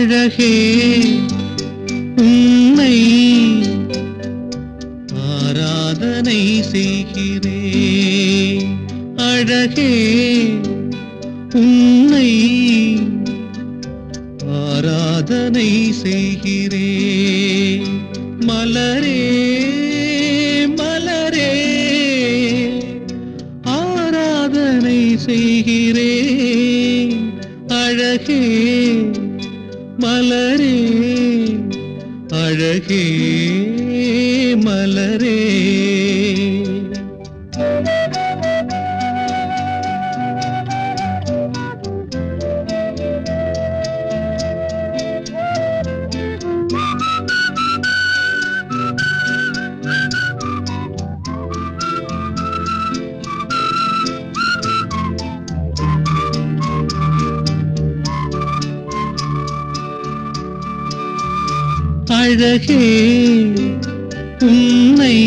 அழகே உன்னை ஆராதனை செய்கிறேன் அழகே உன்னை ஆராதனை செய்கிறேன் மலரே மலரே ஆராதனை செய்கிறேன் அழகே மலரே அழகே மலரே அழகே உன்னை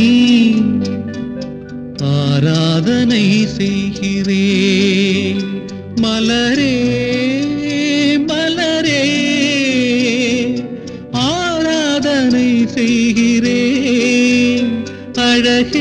ஆராதனை செய்கிறேன் மலரே மலரே ஆராதனை செய்கிறேன் அழகே